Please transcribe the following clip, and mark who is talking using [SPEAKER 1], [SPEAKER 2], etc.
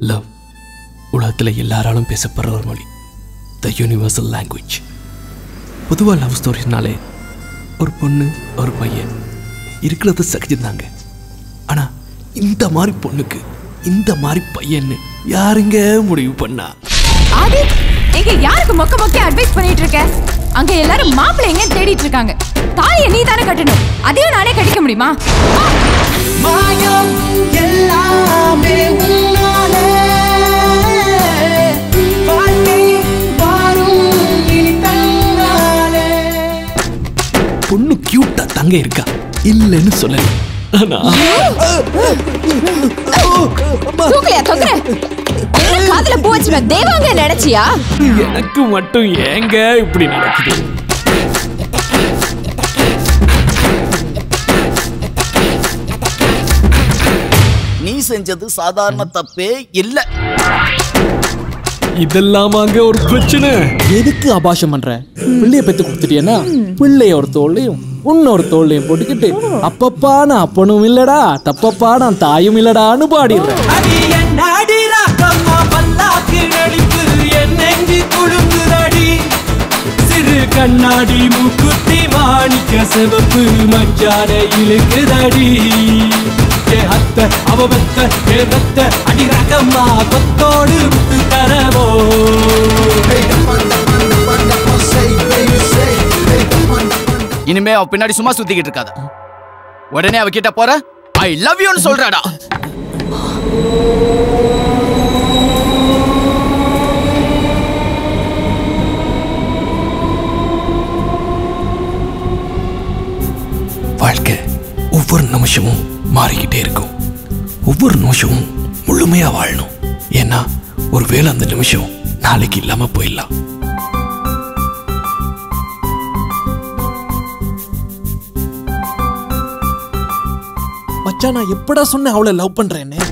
[SPEAKER 1] Love உலகத்தில் எல்லாராலும் பேசப்படுற ஒரு மொழி த யூனிவர்சல் லாங்குவேஜ் பொதுவாக லவ் ஸ்டோரிஸ்னாலே ஒரு பொண்ணு ஒரு பையன் இருக்கிறது சகிச்சுருந்தாங்க ஆனால் இந்த மாதிரி பொண்ணுக்கு இந்த மாதிரி பையன்னு யாருங்க முடிவு பண்ணா
[SPEAKER 2] ஆதி இங்க யாருக்கு மொக்க மொக்க அட்வைஸ் பண்ணிட்டு இருக்க அங்க எல்லாரும் மாப்பிள்ளை எங்க தேடிட்டு இருக்காங்க தாலியை நீ தானே கட்டணும் அதையும் நானே கட்டிக்க முடியுமா ஆ!
[SPEAKER 3] மாயம் எல்லாமே உன்னாலே வாழ்க்கை வாரும் இனி தன்னாலே
[SPEAKER 1] பொண்ணு கியூட்டா தங்க இருக்கா இல்லைன்னு சொல்லல ஆனா
[SPEAKER 2] தூக்கலையா தொங்குற என்ன காதுல பூ வச்சிருவ தேவாங்க நினைச்சியா
[SPEAKER 1] எனக்கு மட்டும் ஏங்க இப்படி நடக்குது
[SPEAKER 4] நீ செஞ்சது சாதாரண தப்பே இல்ல
[SPEAKER 1] இதெல்லாமாங்க ஒரு பிரச்சனை
[SPEAKER 5] எதுக்கு அபாஷம் பண்ற பிள்ளைய பெத்து கொடுத்துட்டியன்னா பிள்ளைய ஒரு தோல்லையும் உன்னொரு தோல்லையும் போட்டுக்கிட்டு அப்பப்பா நான் அப்பனும் இல்லடா தப்பப்பா நான் தாயும் இல்லடான்னு பாடிடுறேன்
[SPEAKER 3] அடி என் அடி ராக்கம்மா பல்லாக்கு நடிப்பு என் நெஞ்சு குழுங்குதடி சிறு கண்ணாடி மூக்குத்தி மாணிக்க சிவப்பு மச்சான இழுக்குதடி ஏ அத்த அவ பெத்த ஏ பெத்த அடி ராக்கம்மா கொத்தோடு விட்டு தரவோ
[SPEAKER 4] இனிமே அவ பின்னாடி சும்மா சுத்திக்கிட்டு இருக்காத உடனே அவ கிட்ட போற ஐ லவ் யூன்னு சொல்றாடா
[SPEAKER 1] வாழ்க்கை ஒவ்வொரு நிமிஷமும் மாறிக்கிட்டே இருக்கும் ஒவ்வொரு நிமிஷமும் முழுமையா வாழணும் ஏன்னா ஒருவேளை அந்த நிமிஷம் நாளைக்கு இல்லாம போயிடலாம்
[SPEAKER 5] மச்சான் நான் எப்படா சொன்னேன் அவளை லவ் பண்றேன்னு